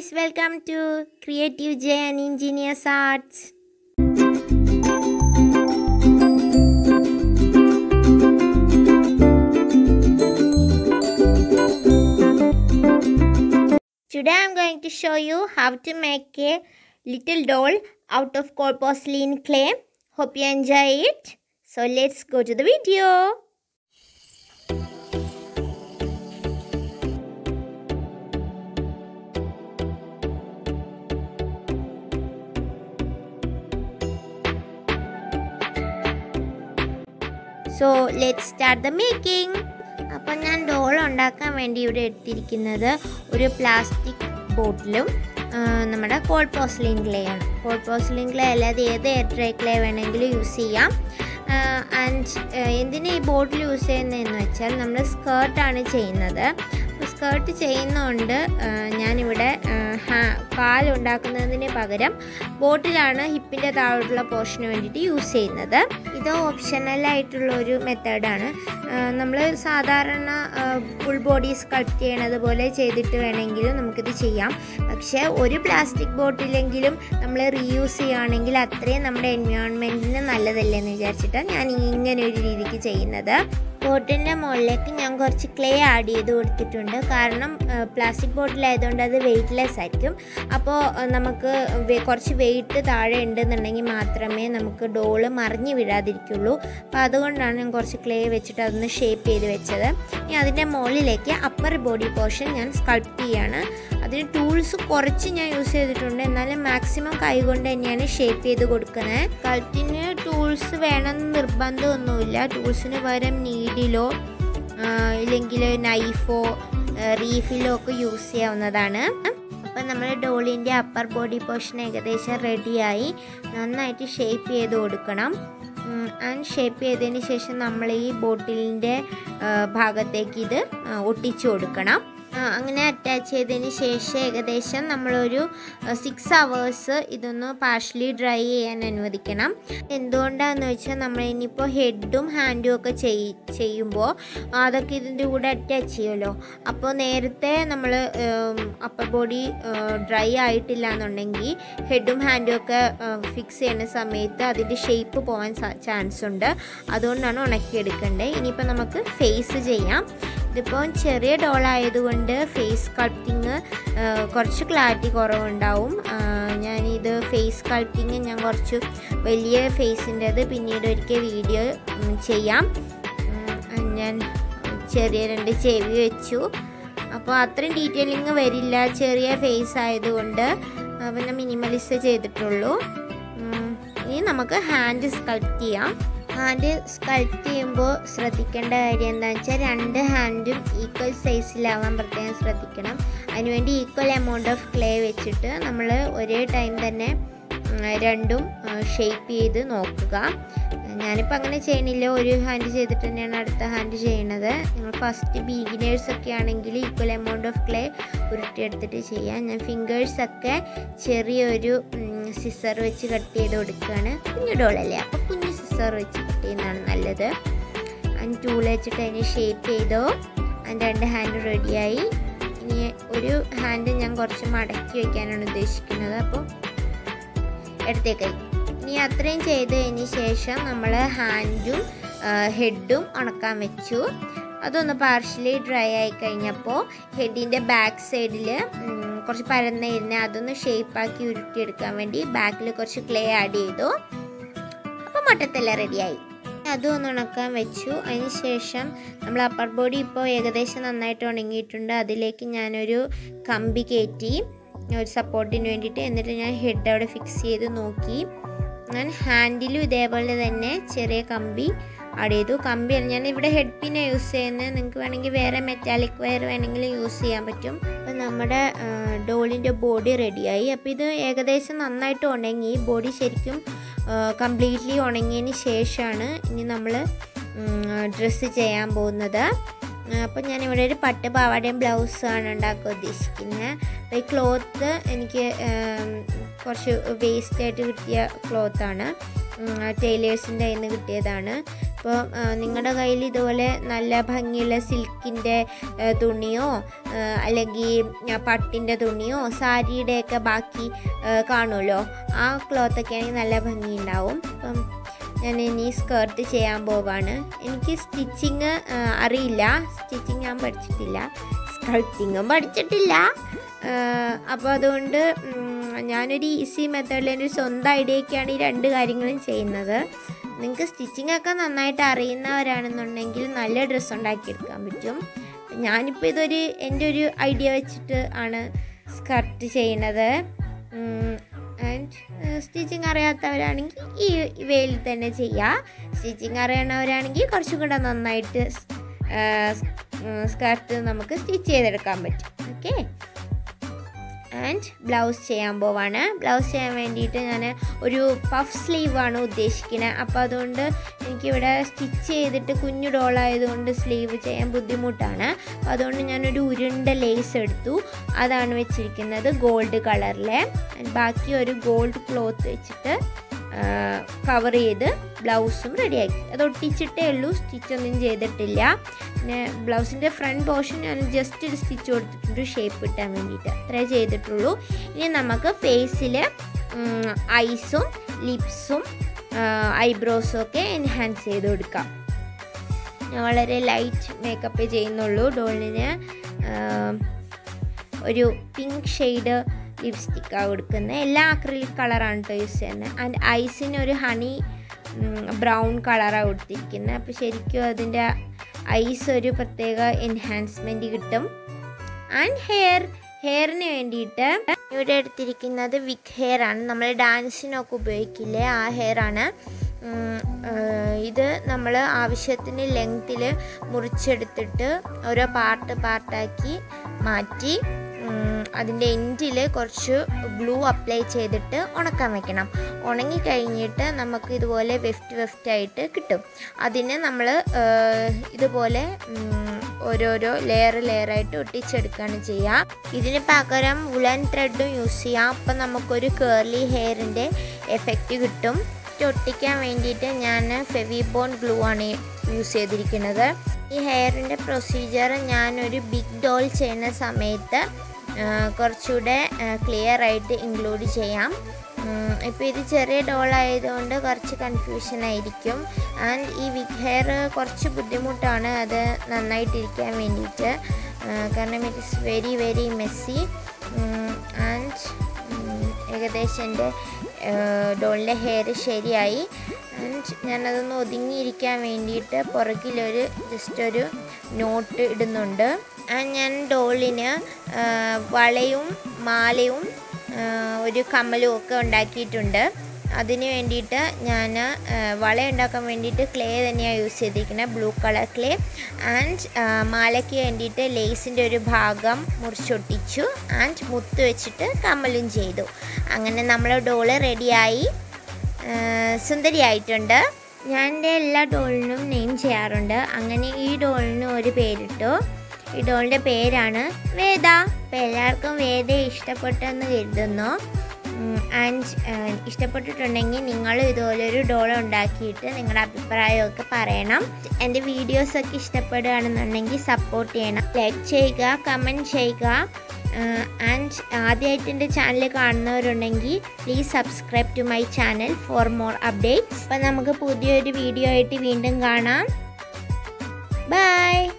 guys, welcome to Creative J and Engineers Arts. Today I am going to show you how to make a little doll out of cold porcelain clay. Hope you enjoy it. So let's go to the video. So let start the making അപ്പോൾ ഞാൻ doll ഉണ്ടാക്കാൻ വേണ്ടി ഇവിടെ എടുത്തിരിക്കുന്നത് ഒരു plastic ബോട്ടിലും നമ്മുടെ cold porcelain clay ആണ് കോൾഡ് പോസ്ലിൻ ക്ലേ അല്ലാതെ ഏത് എയർ ഡ്രൈ ക്ലേ വേണമെങ്കിലും യൂസ് ചെയ്യാം ആൻഡ് എന്തിനാ ഈ ബോട്ടിൽ യൂസ് ചെയ്യുന്നതെന്ന് വെച്ചാൽ നമ്മൾ സ്കേർട്ടാണ് ചെയ്യുന്നത് സ്കേർട്ട് ചെയ്യുന്നതുകൊണ്ട് ഞാനിവിടെ കാലുണ്ടാക്കുന്നതിന് പകരം ബോട്ടിലാണ് ഹിപ്പിൻ്റെ താഴോട്ടുള്ള പോർഷന് വേണ്ടിയിട്ട് യൂസ് ചെയ്യുന്നത് ഇത് ഓപ്ഷണലായിട്ടുള്ള ഒരു മെത്തേഡാണ് നമ്മൾ സാധാരണ ഫുൾ ബോഡി സ്കൾപ്റ്റ് ചെയ്യണത് പോലെ ചെയ്തിട്ട് വേണമെങ്കിലും നമുക്കിത് ചെയ്യാം പക്ഷേ ഒരു പ്ലാസ്റ്റിക് ബോട്ടിലെങ്കിലും നമ്മൾ റീയൂസ് ചെയ്യുകയാണെങ്കിൽ അത്രയും നമ്മുടെ എൻവയോൺമെൻറ്റിന് നല്ലതല്ലേ എന്ന് വിചാരിച്ചിട്ടാണ് ഞാൻ ഇങ്ങനെ ഒരു രീതിക്ക് ചെയ്യുന്നത് ബോട്ടിൻ്റെ മുകളിലേക്ക് ഞാൻ കുറച്ച് ക്ലേ ആഡ് ചെയ്ത് കൊടുത്തിട്ടുണ്ട് കാരണം പ്ലാസ്റ്റിക് ബോട്ടിലായതുകൊണ്ട് അത് വെയ്റ്റ്ലെസ് ആയിരിക്കും അപ്പോൾ നമുക്ക് കുറച്ച് വെയിറ്റ് താഴെ ഉണ്ടെന്നുണ്ടെങ്കിൽ മാത്രമേ നമുക്ക് ഡോള് മറിഞ്ഞ് വീഴാതിരിക്കുള്ളൂ അപ്പോൾ അതുകൊണ്ടാണ് ഞാൻ കുറച്ച് ക്ലേ വെച്ചിട്ട് അതൊന്ന് ഷേപ്പ് ചെയ്ത് വെച്ചത് ഇനി അതിൻ്റെ മുകളിലേക്ക് അപ്പർ ബോഡി പോർഷൻ ഞാൻ സ്കൾപ്റ്റ് ചെയ്യാണ് അതിന് ടൂൾസ് കുറച്ച് ഞാൻ യൂസ് ചെയ്തിട്ടുണ്ട് എന്നാലും മാക്സിമം കൈകൊണ്ട് തന്നെയാണ് ഷേപ്പ് ചെയ്ത് കൊടുക്കുന്നത് സ്കൾപ്റ്റിന് ടൂൾസ് വേണമെന്ന് നിർബന്ധമൊന്നുമില്ല ടൂൾസിന് പകരം നീഡിലോ ഇല്ലെങ്കിൽ നൈഫോ റീഫിലോ ഒക്കെ യൂസ് ചെയ്യാവുന്നതാണ് അപ്പം നമ്മൾ ഡോളിൻ്റെ അപ്പർ ബോഡി പോർഷൻ ഏകദേശം റെഡിയായി നന്നായിട്ട് ഷേപ്പ് ചെയ്ത് കൊടുക്കണം ആൻഡ് ഷേപ്പ് ചെയ്തതിന് ശേഷം നമ്മൾ ഈ ബോട്ടിലിൻ്റെ ഭാഗത്തേക്ക് ഇത് ഒട്ടിച്ചു കൊടുക്കണം അങ്ങനെ അറ്റാച്ച് ചെയ്തതിന് ശേഷം ഏകദേശം നമ്മളൊരു സിക്സ് അവേഴ്സ് ഇതൊന്ന് പാർഷ്യലി ഡ്രൈ ചെയ്യാൻ അനുവദിക്കണം എന്തുകൊണ്ടാണെന്ന് വെച്ചാൽ നമ്മൾ ഇനിയിപ്പോൾ ഹെഡും ഹാൻഡും ഒക്കെ ചെയ് ചെയ്യുമ്പോൾ അതൊക്കെ ഇതിൻ്റെ കൂടെ അറ്റാച്ച് ചെയ്യുമല്ലോ അപ്പോൾ നേരത്തെ നമ്മൾ അപ്പർ ബോഡി ഡ്രൈ ആയിട്ടില്ല എന്നുണ്ടെങ്കിൽ ഹെഡും ഹാൻഡും ഒക്കെ ഫിക്സ് ചെയ്യുന്ന സമയത്ത് അതിൻ്റെ ഷേപ്പ് പോകാൻ ചാൻസ് ഉണ്ട് അതുകൊണ്ടാണ് ഉണക്കിയെടുക്കേണ്ടത് ഇനിയിപ്പോൾ നമുക്ക് ഫേസ് ചെയ്യാം ഇതിപ്പോൾ ചെറിയ ഡോളായതുകൊണ്ട് ഫേസ് സ്കൾപ്റ്റിങ് കുറച്ച് ക്ലാരിറ്റി കുറവുണ്ടാവും ഞാനിത് ഫേസ് സ്കൾപ്റ്റിങ് ഞാൻ കുറച്ച് വലിയ ഫേസിൻ്റെത് പിന്നീട് ഒരിക്കൽ വീഡിയോ ചെയ്യാം ഞാൻ ചെറിയ രണ്ട് ചെവി വെച്ചു അപ്പോൾ അത്രയും ഡീറ്റെയിലിങ് വരില്ല ചെറിയ ഫേസ് ആയതുകൊണ്ട് പിന്നെ മിനിമലിസ്റ്റ് ചെയ്തിട്ടുള്ളൂ ഇനി നമുക്ക് ഹാൻഡ് സ്കൾപ്റ്റ് ചെയ്യാം ഹാൻഡ് സ്കൾപ്റ്റ് ചെയ്യുമ്പോൾ ശ്രദ്ധിക്കേണ്ട കാര്യം എന്താണെന്ന് വെച്ചാൽ രണ്ട് ഹാൻഡും ഈക്വൽ സൈസിലാവാൻ പ്രത്യേകം ശ്രദ്ധിക്കണം അതിനുവേണ്ടി ഈക്വൽ എമൗണ്ട് ഓഫ് ക്ലേ വെച്ചിട്ട് നമ്മൾ ഒരേ ടൈം തന്നെ രണ്ടും ഷേപ്പ് ചെയ്ത് നോക്കുക ഞാനിപ്പോൾ അങ്ങനെ ചെയ്യണില്ല ഒരു ഹാൻഡ് ചെയ്തിട്ട് തന്നെയാണ് അടുത്ത ഹാൻഡ് ചെയ്യണത് നിങ്ങൾ ഫസ്റ്റ് ബിഗിനേഴ്സ് ഒക്കെ ആണെങ്കിൽ ഈക്വൽ എമൗണ്ട് ഓഫ് ക്ലേ ഉരുട്ടിയെടുത്തിട്ട് ചെയ്യാം ഞാൻ ഫിംഗേഴ്സൊക്കെ ചെറിയൊരു സിസർ വെച്ച് കട്ട് ചെയ്ത് കൊടുക്കുകയാണ് കുഞ്ഞു ഡോളല്ലേ അപ്പോൾ കുഞ്ഞു സിസർ വെച്ച് കട്ട് ചെയ്യുന്നതാണ് നല്ലത് അതിന് ടൂൾ വെച്ചിട്ട് അതിന് ഷേപ്പ് ചെയ്തോ അതിൻ്റെ രണ്ട് ഹാൻഡ് റെഡിയായി ഇനി ഒരു ഹാൻഡ് ഞാൻ കുറച്ച് മടക്കി വയ്ക്കാനാണ് ഉദ്ദേശിക്കുന്നത് അപ്പോൾ എടുത്തേക്ക് ഇനി അത്രയും ചെയ്തതിന് ശേഷം നമ്മൾ ഹാൻഡും ഹെഡും ഉണക്കാൻ വെച്ചു അതൊന്ന് പാർഷ്യലി ഡ്രൈ ആയി കഴിഞ്ഞപ്പോൾ ഹെഡിൻ്റെ ബാക്ക് സൈഡിൽ കുറച്ച് പരന്നിരുന്ന് അതൊന്ന് ഷേപ്പാക്കി ഉരുട്ടിയെടുക്കാൻ വേണ്ടി ബാക്കിൽ കുറച്ച് ക്ലേ ആഡ് ചെയ്തു അപ്പോൾ മുട്ടത്തെല്ലാം റെഡിയായി അതും ഒന്ന് ഉണക്കാൻ വെച്ചു അതിന് ശേഷം നമ്മൾ അപ്പർ ബോഡി ഇപ്പോൾ ഏകദേശം നന്നായിട്ട് ഉണങ്ങിയിട്ടുണ്ട് അതിലേക്ക് ഞാനൊരു കമ്പി കയറ്റി ഒരു സപ്പോർട്ടിന് വേണ്ടിയിട്ട് എന്നിട്ട് ഞാൻ ഹെഡ് അവിടെ ഫിക്സ് ചെയ്ത് നോക്കി ഞാൻ ഹാൻഡിലും ഇതേപോലെ തന്നെ ചെറിയ കമ്പി ആഡ് ചെയ്തു കമ്പി ഞാൻ ഇവിടെ ഹെഡ് പിന്നെ യൂസ് ചെയ്യുന്നത് നിങ്ങൾക്ക് വേണമെങ്കിൽ വേറെ മെറ്റാലിക് വയർ വേണമെങ്കിൽ യൂസ് ചെയ്യാൻ പറ്റും അപ്പം നമ്മുടെ ഡോളിൻ്റെ ബോഡി റെഡിയായി അപ്പോൾ ഇത് ഏകദേശം നന്നായിട്ട് ഉണങ്ങി ബോഡി ശരിക്കും കംപ്ലീറ്റ്ലി ഉണങ്ങിയതിന് ശേഷമാണ് ഇനി നമ്മൾ ഡ്രസ്സ് ചെയ്യാൻ പോകുന്നത് അപ്പോൾ ഞാനിവിടെ ഒരു പട്ട് പാവാടയും ബ്ലൗസാണ് ഉണ്ടാക്കാൻ ഉദ്ദേശിക്കുന്നത് അപ്പോൾ ഈ ക്ലോത്ത് എനിക്ക് കുറച്ച് വേസ്റ്റ് ആയിട്ട് കിട്ടിയ ക്ലോത്താണ് ടൈലേഴ്സിൻ്റെ കയ്യിൽ നിന്ന് കിട്ടിയതാണ് ഇപ്പോൾ നിങ്ങളുടെ കയ്യിൽ ഇതുപോലെ നല്ല ഭംഗിയുള്ള സിൽക്കിൻ്റെ തുണിയോ ആ, അല്ലെങ്കിൽ ആ, പട്ടിൻ്റെ തുണിയോ സാരിയുടെയൊക്കെ ബാക്കി ആ, കാണുമല്ലോ ആ ക്ലോത്തൊക്കെ ആണെങ്കിൽ നല്ല ഭംഗിയുണ്ടാവും അപ്പം ഞാൻ ഇനി സ്കേർട്ട് ചെയ്യാൻ പോവാണ് എനിക്ക് സ്റ്റിച്ചിങ് അറിയില്ല സ്റ്റിച്ചിങ് ഞാൻ പഠിച്ചിട്ടില്ല സ്കൾട്ടിങ്ങും പഠിച്ചിട്ടില്ല അപ്പോൾ അതുകൊണ്ട് ഉം, ഞാനൊരു ഈസി മെത്തേഡിൽ എൻ്റെ ഒരു സ്വന്തം ഐഡിയയൊക്കെയാണ് ഈ രണ്ട് കാര്യങ്ങളും ചെയ്യുന്നത് നിങ്ങൾക്ക് സ്റ്റിച്ചിങ് ഒക്കെ നന്നായിട്ട് അറിയുന്നവരാണെന്നുണ്ടെങ്കിൽ നല്ല ഡ്രസ്സ് ഉണ്ടാക്കിയെടുക്കാൻ പറ്റും ഞാനിപ്പോൾ ഇതൊരു എൻ്റെ ഒരു ഐഡിയ വെച്ചിട്ട് ആണ് സ്കർട്ട് ചെയ്യണത് ആൻഡ് സ്റ്റിച്ചിങ് അറിയാത്തവരാണെങ്കിൽ ഈ വേയിൽ തന്നെ ചെയ്യുക സ്റ്റിച്ചിങ് അറിയണവരാണെങ്കിൽ കുറച്ചും കൂടെ നന്നായിട്ട് സ്കർട്ട് നമുക്ക് സ്റ്റിച്ച് ചെയ്തെടുക്കാൻ പറ്റും ഓക്കെ ആൻഡ് ബ്ലൗസ് ചെയ്യാൻ പോവാണ് ബ്ലൗസ് ചെയ്യാൻ വേണ്ടിയിട്ട് ഞാൻ ഒരു പഫ് സ്ലീവാണ് ഉദ്ദേശിക്കുന്നത് അപ്പോൾ അതുകൊണ്ട് എനിക്കിവിടെ സ്റ്റിച്ച് ചെയ്തിട്ട് കുഞ്ഞു ഡോളായതുകൊണ്ട് സ്ലീവ് ചെയ്യാൻ ബുദ്ധിമുട്ടാണ് അപ്പോൾ അതുകൊണ്ട് ഞാനൊരു ഉരുണ്ട ലേസ് എടുത്തു അതാണ് വെച്ചിരിക്കുന്നത് ഗോൾഡ് കളറിലെ ബാക്കി ഒരു ഗോൾഡ് ക്ലോത്ത് വെച്ചിട്ട് കവർ ചെയ്ത് ബ്ലൗസും റെഡിയാക്കി അത് ഒട്ടിച്ചിട്ടേ ഉള്ളൂ സ്റ്റിച്ചൊന്നും ചെയ്തിട്ടില്ല പിന്നെ ബ്ലൗസിൻ്റെ ഫ്രണ്ട് പോർഷൻ ഞാൻ ജസ്റ്റ് ഒരു സ്റ്റിച്ച് കൊടുത്തിട്ടുണ്ട് ഷേപ്പ് കിട്ടാൻ വേണ്ടിയിട്ട് അത്രേ ചെയ്തിട്ടുള്ളൂ ഇനി നമുക്ക് ഫേസിൽ ഐസും ലിപ്സും ഐബ്രോസും ഒക്കെ എൻഹാൻസ് ചെയ്ത് കൊടുക്കാം ഞാൻ വളരെ ലൈറ്റ് മേക്കപ്പ് ചെയ്യുന്നുള്ളൂ ഡോളിന് ഒരു പിങ്ക് ഷെയ്ഡ് ലിപ്സ്റ്റിക്കാണ് കൊടുക്കുന്നത് എല്ലാ അക്രിലിക് കളറാണ് കേട്ടോ യൂസ് ചെയ്യുന്നത് ആൻഡ് ഐസിന് ഒരു ഹണി ബ്രൗൺ കളറാണ് കൊടുത്തിരിക്കുന്നത് അപ്പോൾ ശരിക്കും അതിൻ്റെ ഐസ് ഒരു പ്രത്യേക എൻഹാൻസ്മെൻറ്റ് കിട്ടും ആൻഡ് ഹെയർ ഹെയറിന് വേണ്ടിയിട്ട് ഇവിടെ എടുത്തിരിക്കുന്നത് വിഗ് ഹെയർ ആണ് നമ്മൾ ഡാൻസിനൊക്കെ ഉപയോഗിക്കില്ലേ ആ ഹെയർ ആണ് ഉം, ഏർ, ഇത് നമ്മൾ ആവശ്യത്തിന് ലെങ്ത്തിൽ മുറിച്ചെടുത്തിട്ട് ഓരോ പാർട്ട് പാർട്ടാക്കി മാറ്റി അതിൻ്റെ എൻഡിൽ കുറച്ച് ഗ്ലൂ അപ്ലൈ ചെയ്തിട്ട് ഉണക്കാൻ വെക്കണം ഉണങ്ങി കഴിഞ്ഞിട്ട് നമുക്ക് ഇതുപോലെ വെഫ്റ്റ് വെഫ്റ്റ് ആയിട്ട് കിട്ടും അതിന് നമ്മൾ ഇതുപോലെ ഉം, ഓരോരോ ലെയർ ലെയറായിട്ട് ഒട്ടിച്ചെടുക്കുകയാണ് ചെയ്യുക ഇതിന് പകരം വുളൻ ത്രെഡും യൂസ് ചെയ്യാം അപ്പം നമുക്കൊരു കേർലി ഹെയറിൻ്റെ എഫക്റ്റ് കിട്ടും ഇത് ഒട്ടിക്കാൻ വേണ്ടിയിട്ട് ഞാൻ ഫെവിബോൺ ഗ്ലൂ ആണ് യൂസ് ചെയ്തിരിക്കുന്നത് ഈ ഹെയറിൻ്റെ പ്രൊസീജിയർ ഞാനൊരു ബിഗ് ഡോൾ ചെയ്യുന്ന സമയത്ത് ആ, കുറച്ചുകൂടെ ക്ലിയർ ആയിട്ട് ഇൻക്ലൂഡ് ചെയ്യാം ഇപ്പോൾ ഇത് ചെറിയ ഡോൾ ആയതുകൊണ്ട് കുറച്ച് കൺഫ്യൂഷൻ ആയിരിക്കും ആൻഡ് ഈ വിഗ് ഹെയർ കുറച്ച് ബുദ്ധിമുട്ടാണ് അത് നന്നായിട്ടിരിക്കാൻ വേണ്ടിയിട്ട് ആ, കാരണം it is very very messy and ഏകദേശം എൻ്റെ ഡോളിൻ്റെ ഹെയർ ശരിയായി ആൻഡ് ഞാനതൊന്ന് ഒതുങ്ങിയിരിക്കാൻ വേണ്ടിയിട്ട് പുറകിലൊരു ജസ്റ്റ് ഒരു നോട്ട് ഇടുന്നുണ്ട് ആൻഡ് ഞാൻ ഡോളിന് ആ, വളയും മാലയും ആ, ഒരു കമ്മലും ഒക്കെ ഉണ്ടാക്കിയിട്ടുണ്ട് അതിന് വേണ്ടിയിട്ട് ഞാൻ വള ഉണ്ടാക്കാൻ വേണ്ടിയിട്ട് ക്ലേ തന്നെയാണ് യൂസ് ചെയ്തിരിക്കുന്നത് ബ്ലൂ കളർ ക്ലേ ആൻഡ് മാലയ്ക്ക് വേണ്ടിയിട്ട് ലേസിൻ്റെ ഒരു ഭാഗം മുറിച്ചൊട്ടിച്ചു ആൻഡ് മുത്ത് വെച്ചിട്ട് കമ്മലും ചെയ്തു അങ്ങനെ നമ്മൾ ഡോള് റെഡിയായി സുന്ദരിയായിട്ടുണ്ട് ഞാൻ എൻ്റെ എല്ലാ ഡോളിനും നെയിം ചെയ്യാറുണ്ട് അങ്ങനെ ഈ ഡോളിന് ഒരു പേരിട്ടു ഈ ഡോളിൻ്റെ പേരാണ് വേദ അപ്പോൾ എല്ലാവർക്കും വേദയെ ഇഷ്ടപ്പെട്ടെന്ന് കരുതുന്നു ആൻഡ് ഇഷ്ടപ്പെട്ടിട്ടുണ്ടെങ്കിൽ നിങ്ങൾ ഇതുപോലെ ഒരു ഡോൾ ഉണ്ടാക്കിയിട്ട് നിങ്ങളുടെ അഭിപ്രായമൊക്കെ പറയണം എൻ്റെ വീഡിയോസൊക്കെ ഇഷ്ടപ്പെടുകയാണെന്നുണ്ടെങ്കിൽ സപ്പോർട്ട് ചെയ്യണം ലൈക്ക് ചെയ്യുക കമൻറ്റ് ചെയ്യുക ആൻഡ് ആദ്യമായിട്ട് എൻ്റെ ചാനൽ കാണുന്നവരുണ്ടെങ്കിൽ please subscribe to my channel for more updates അപ്പം നമുക്ക് പുതിയൊരു വീഡിയോ ആയിട്ട് വീണ്ടും കാണാം ബൈ